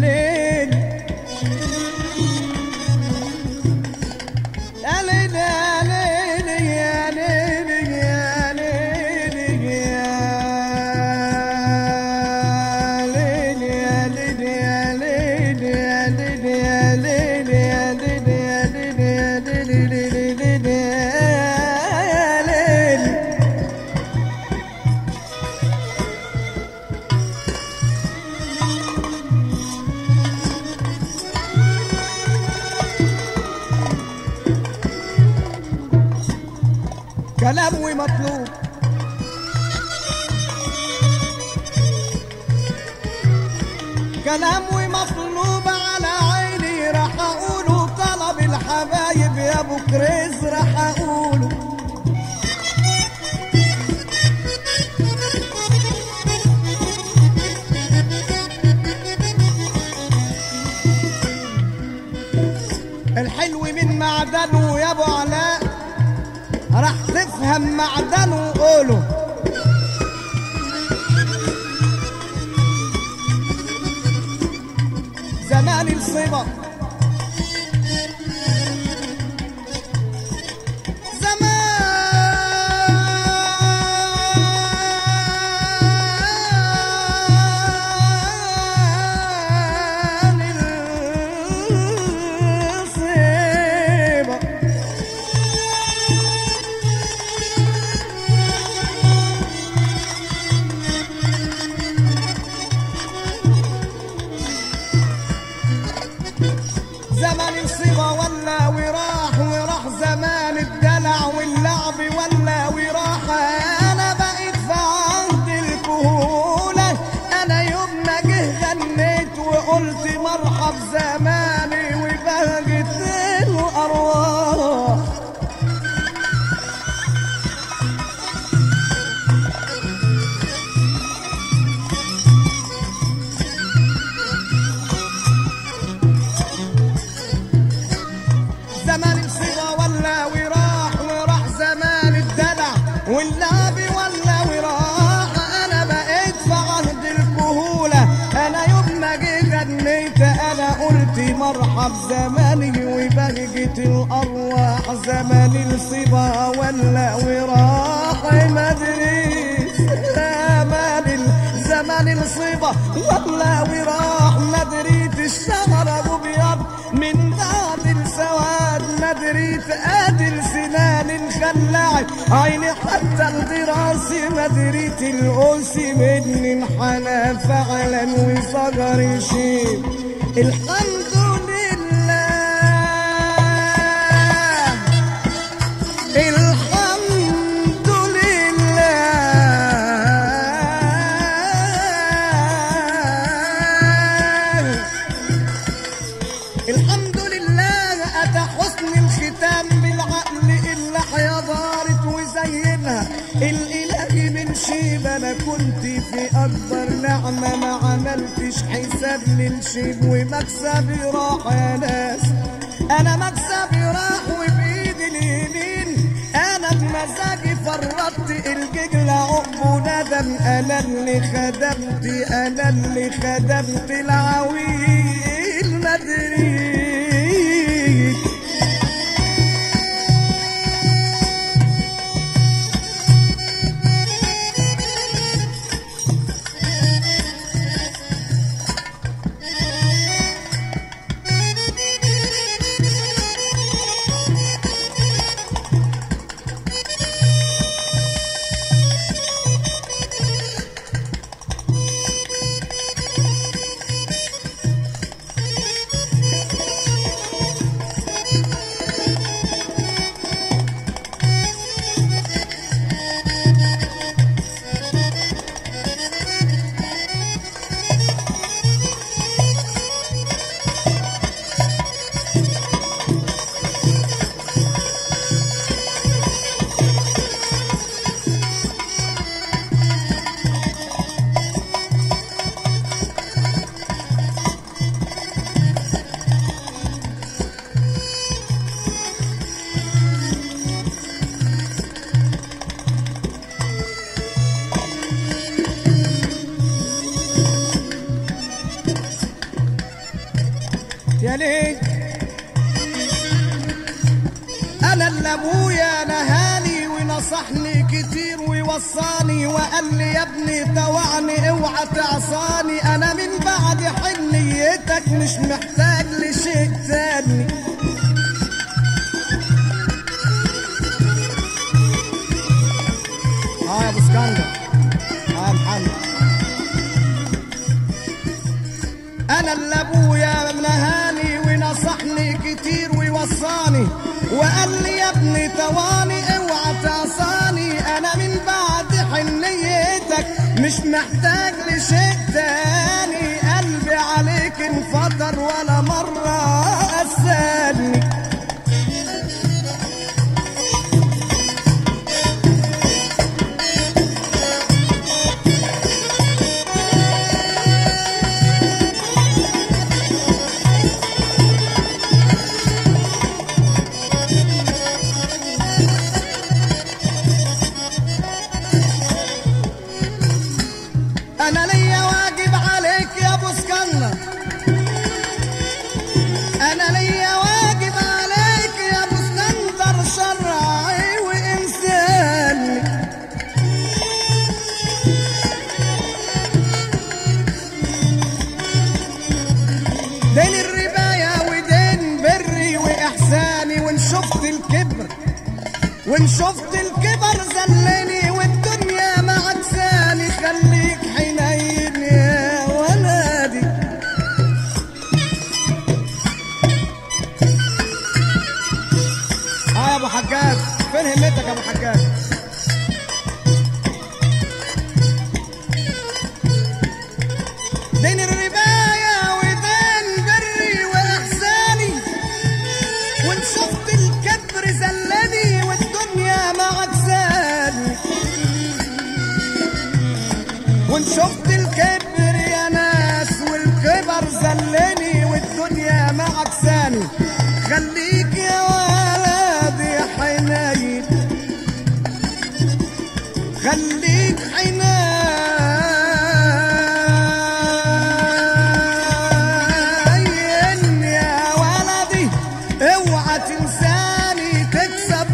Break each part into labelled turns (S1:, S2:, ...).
S1: ليل يا ليل يا ليل يا ليل يا ليل يا ليل يا ليل يا ليل يا ليل يا ليل يا ليل يا ليل يا ليل ليل ليل يا ليل كلام ومطلوب كلام ومطلوب على عيني راح اقوله طلب الحبايب يا ابو كريز راح اقوله الحلو من معدنه يا ابو علاء راح تفهم معدنه وقوله زمان الصبا زمان الصبا زمان الصبا ولا وراح وراح زمان الدلع واللعب ولا وراح انا بقيت في عهد الكهولة انا يوم ما جه غنيت وقلت مرحب زماني وبهجت الارواح زمان الصبا ولا وراح وراح زمان الدلع واللعب ولا وراح انا بقيت في عهد الكهولة انا يوم ما جيت غنيت انا قلت مرحب زماني وبهجة الارواح زمان الصبا ولا وراح ما ادري زمان ال- زمان الصبا ولا وراح ما دريت الشهر ابو ابيض من بعد السواد ما دريت ادي سنان انخلعت عيني حتى الدراسي ما دريت الأنس مني انحنى فعلا وصغر شيء الحمد لله الحمد لله الحمد لله أتى حسن الختام بالعقل اللحية دارت وزينها الإله من شيب أنا كنت في أكبر نعمة ما عملتش حساب للشيب ومكسبي راح يا ناس أنا مكسبي راح وبإيدي اليمين أنا بمزاجي فرطت الججل عقب ندم أنا اللي خدمت أنا اللي خدمت العويل مدري يا ليه انا اللي ابويا نهاني ونصحني كتير ويوصاني وقال لي يا ابني توعني اوعى تعصاني انا من بعد حنيتك مش محتاج لشيء تاني اه يا ابو اسكندر اه يا محمد انا اللي ابويا نهاني ونصحني كتير ويوصاني وقال لي يا ابني تواني اوعى تعصاني انا من بعد حنيتك مش محتاج لشيء تاني قلبي عليك انفطر ولا مرة قساني انا ليا واجب عليك يا ابو اسكندر انا ليا واجب عليك يا ابو اسكندر شرعي وانساني دين الرباية ودين بري واحساني وان شفت الكبر وان شفت الكبر زلني والدنيا معكساني خليك حنين يا ولدي اه يا ابو حجاج فين همتك يا ابو حجاج دين الرباية ودين بري واحساني وان شفت الكبر زلني والدنيا معكساني وان شفت الكبر يا ناس والكبر زلني والدنيا معكساني خليك يا ولدي حنين خليك حنين يا ولدي اوعى تنساني تكسب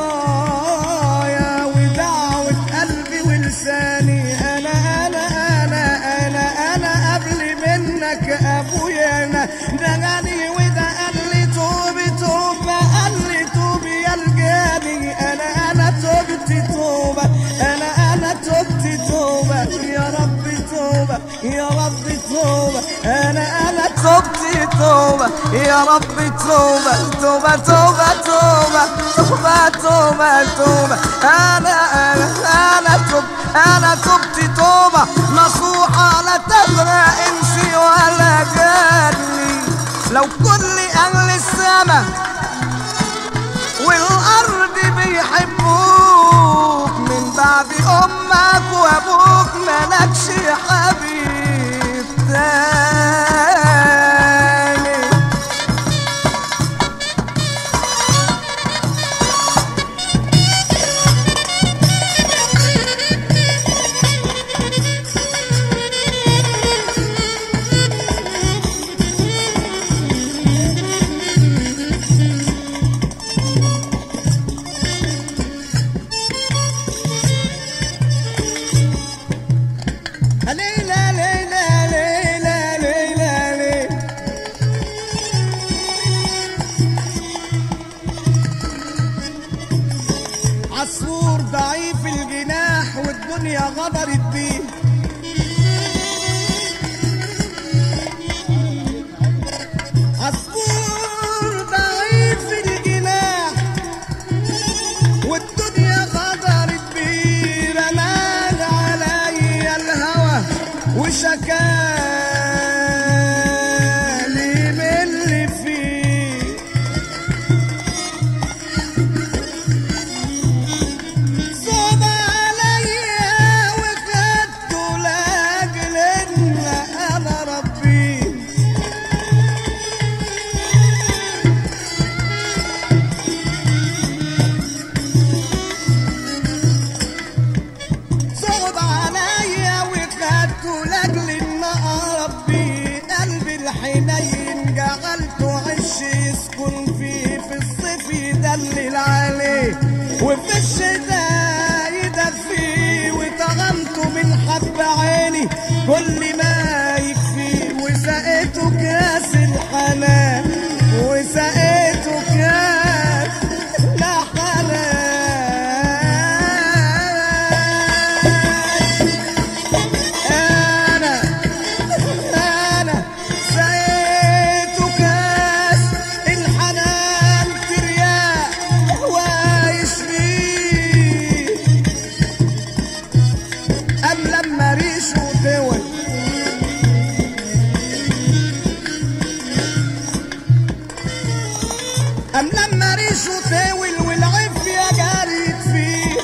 S1: رضايا ودعوة قلبي ولساني انا انا انا انا انا قبل منك ابويا انا دغني وده قال لي توبي توبة قال لي توبي يا الجاني انا انا توبتي توبة انا انا توبتي توبة يا ربي توبة يا ربي توبة انا انا توبتي توبة يا ربي توبة توبة توبة توبة توبة توبة توبة انا انا انا توب انا توبتي توبة نصوحة لا تبرى انسي ولا جاني لو كل اهل السما والارض بيحبوك من بعد امك وابوك ملكش حبيب تاني ليلى ليلى ليلى ليلى ليلى عصفور ضعيف الجناح والدنيا غدرت بيه عصفور ضعيف الجناح والدنيا غدرت بيه رمال علي الهوى وشكالي من اللي فيه صوب عليا وخدته إن جعلته عش يسكن فيه في الصيف يدلل عليه وفي الشتاء يدفيه وطعمته من حب عيني كل ما يكفي وسقيته كاس الحنان وسقيته كاس الحنان انا انا سقيته كاس الحنان ترياق ويشفيه أم لما ريشه دول أم لما ريشه تاول والعافية جريت فيه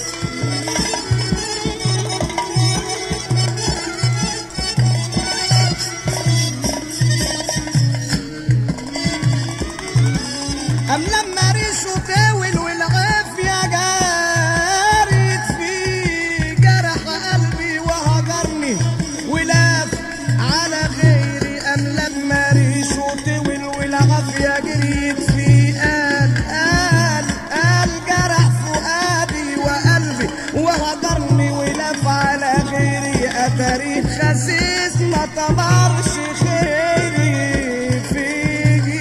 S1: أم لما ريشه تاول والعافية جارت فيه جرح قلبي وهجرني ولف على غيري أم لما ريشه تاول والعافية جريت فيه قال قال قال جرح فؤادي وقلبي وهجرني ولف على غيري أتاريخ خسيس ما طمرش خيري فيه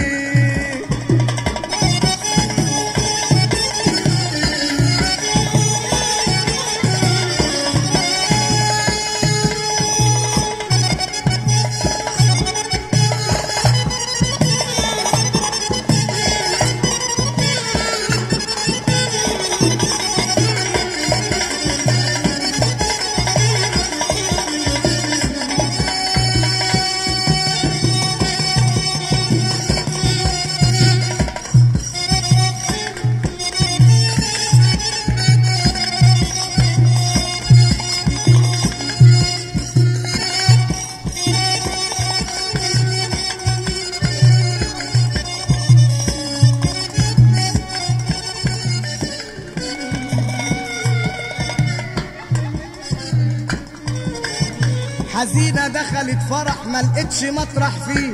S1: حزينة دخلت فرح ما لقتش مطرح فيه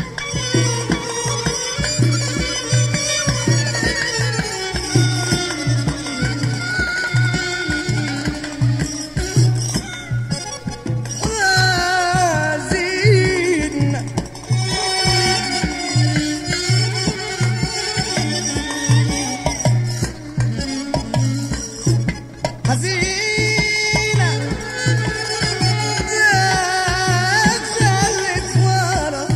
S1: حزينة حزينة دخلت فرح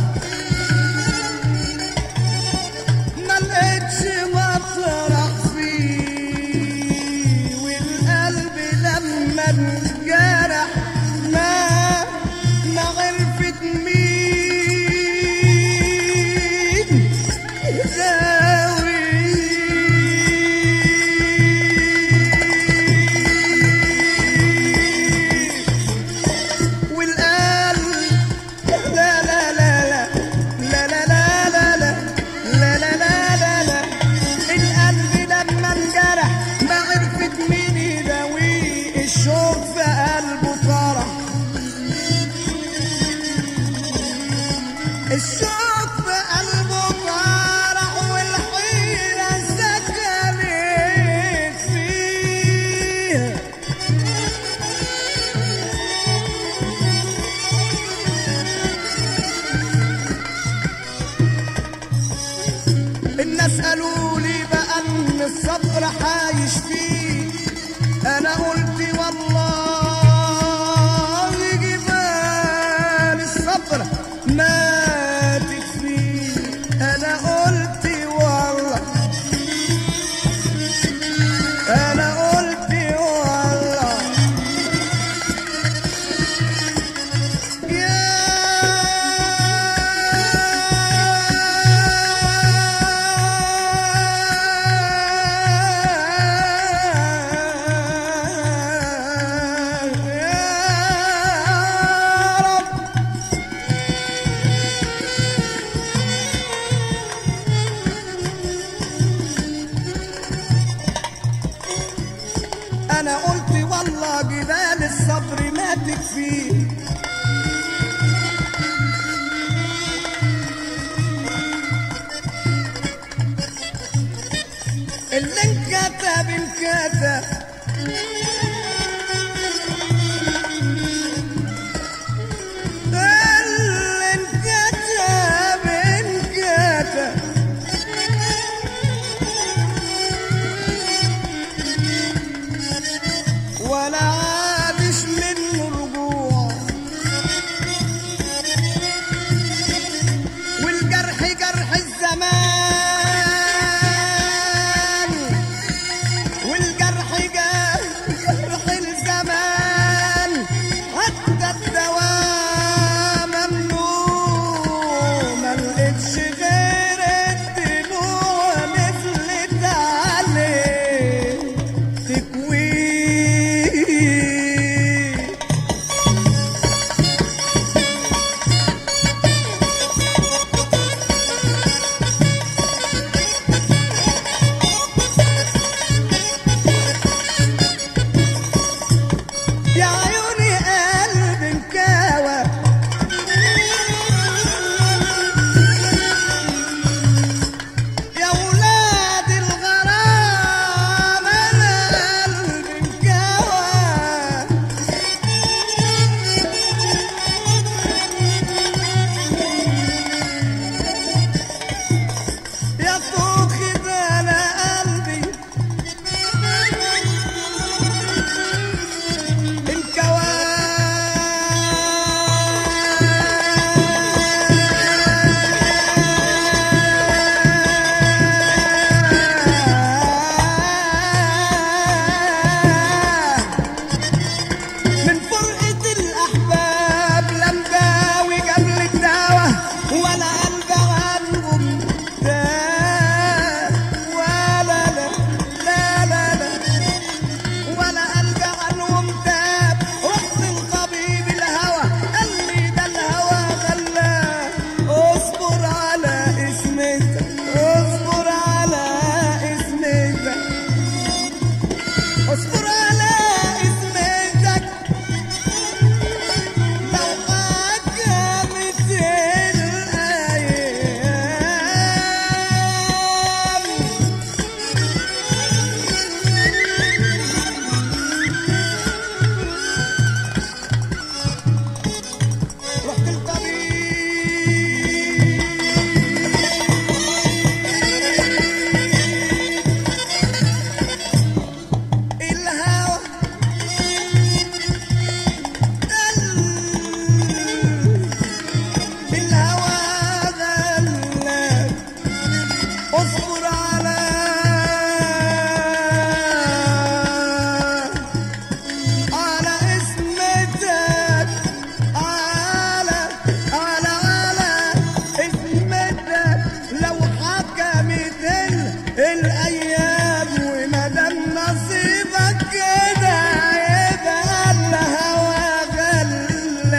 S1: ما لقيتش مطرح فيه والقلب لما انجرح ما ما عرفت مين يداوي والقلب لا لا لا لا لا لا لا لا لا لا لا لا لا لا القلب لما انجرح ما عرفت مين يداويه الشوق في قلبه طرح الشوق في قلبه طرح والحيرة سكنت فيه الناس قالوا لي بقى ان الصبر حايش فيه انا قلت والله جبال الصبر ماتت فيه انا قلت والله انا قلت والله يا رب انا قلت والله جبال الصبر ما تكفيه اللي انكتب انكتب اللي انكتب انكتب ولا عادش منه رجوع والجرح جرح الزمان والجرح جرح جرح الزمان حتى الدواء ممنوع ما لقيتش غير الدموع نزلت عليه تكويه يا عيوني قلب انكوى يا ولاد الغرام انا قلب انكوى يا طوخي ده انا قلبي من فرقة الأحباب لا مداوي قبل الدواء ولا قلب عنهم داء ولا لا لا لا لا ولا قلب عنهم تاب رحت لطبيب الهوى قال لي ده الهوى غلاه اصبر على اسمك اصبر على اسمك اصبر على اسمك لو حكمت الايام رحت الطبيب الهوى الهوى غلب اصبر على على اسمتك على على على اسمتك لو حكمت ال- الايام ومدام نصيبك كده يبقى الهوى غلاب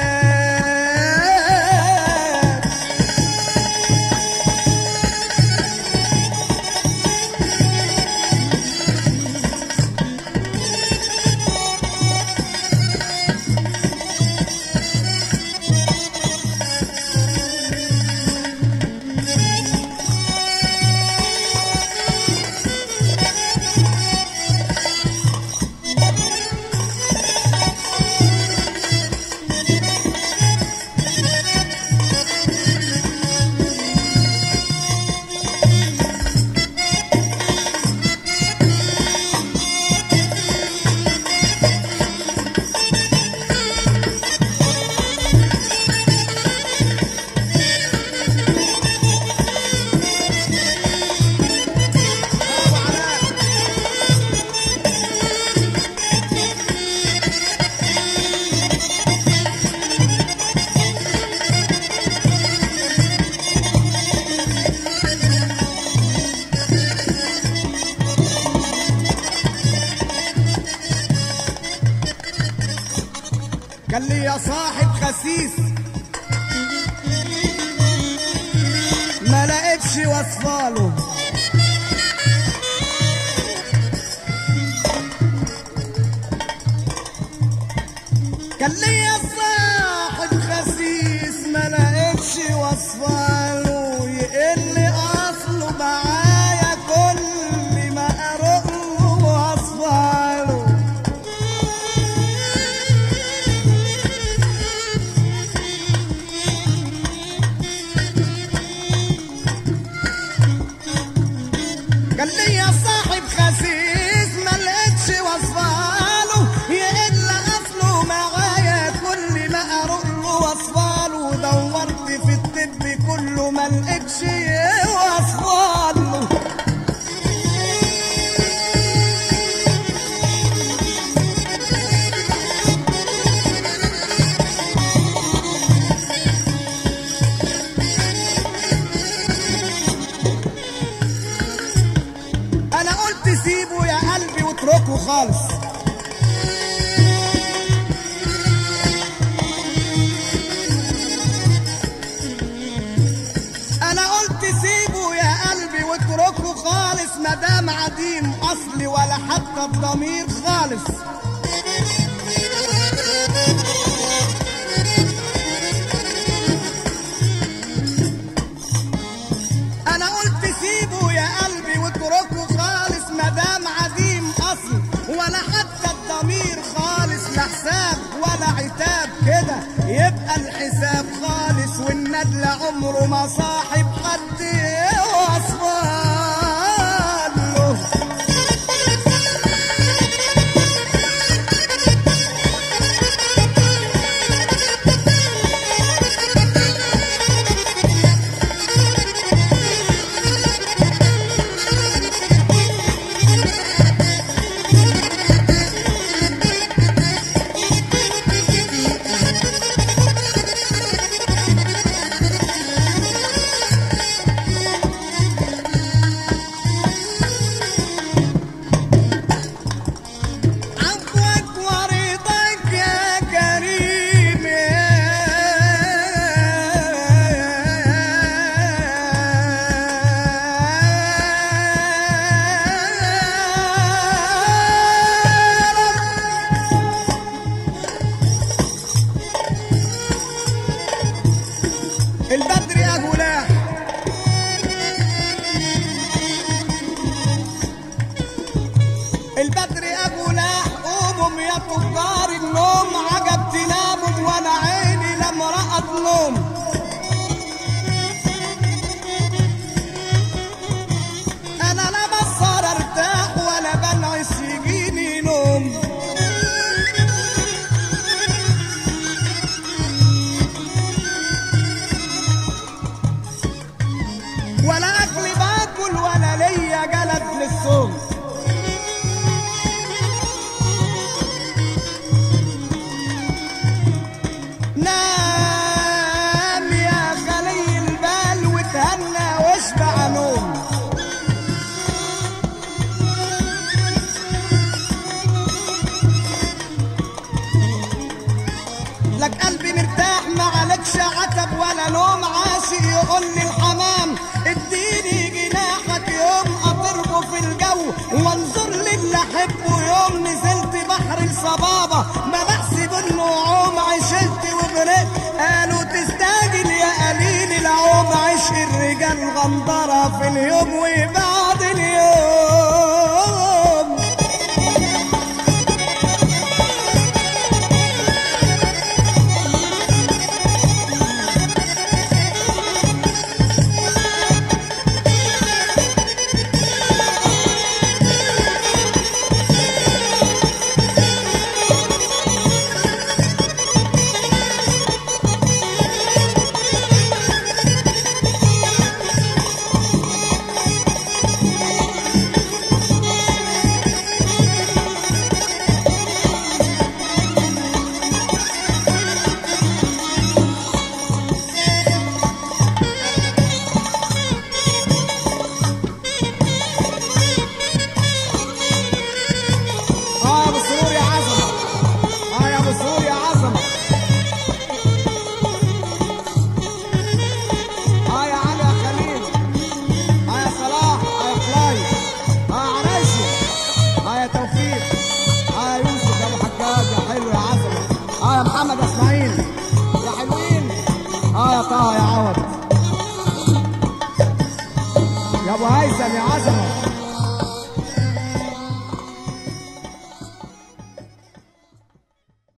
S1: قال لي يا صاحب خسيس ما لقيتش وصفاله كان ليا صاحب خسيس ما لقيتش وصفاله يقل اصله معايا كل ليا صاحب خسيس ما لقيتش وصفاله يقل اصله معايا كل ما اروح له وصفاله دورت في الطب كله ما لقيتش وصفاله انا قلت سيبه يا قلبي واتركه خالص انا قلت سيبه يا قلبي واتركه خالص مدام عديم اصلي ولا حتى الضمير خالص انا قلت سيبه يا قلبي واتركه خالص مدام عديم اصل ولا حتى الضمير خالص لا حساب ولا عتاب كده يبقى الحساب خالص والندل عمره ما صاحب حد وصفان له عفوك ورضاك يا كريم البدر يا جلاح البدر ابو لاح قوموا يا تجار النوم عجب تناموا وانا عيني لما رأت نوم انا لا بصر ارتاح ولا بنعس يجيني نوم ولا اكل باكل ولا ليا جلد للصوم نام يا خلي البال وتهنى واشبع نوم لك قلبي مرتاح ما عليكش عتب ولا نوم عاشق يقول لي الحمام اديني جناحك يوم اطربه في الجو وانظر للي احبه يوم نزلت بحر الصبابه ما بحسب انه عوم عشقت وغرقت قالوا تستاجل يا قليل العوم عشق الرجال غندره في اليوم وبعد اليوم اه يا ابو سرور يا عظمه اه يا ابو سرور يا عظمه اه يا علي يا خليل اه يا صلاح اه يا خلاي اه يا عرايشي اه يا توفيق اه يا يوسف يا ابو حجاج يا حلو يا عظمه اه يا محمد يا اسماعيل يا حلوين اه يا طه يا عوض يا ابو هيثم يا عظمه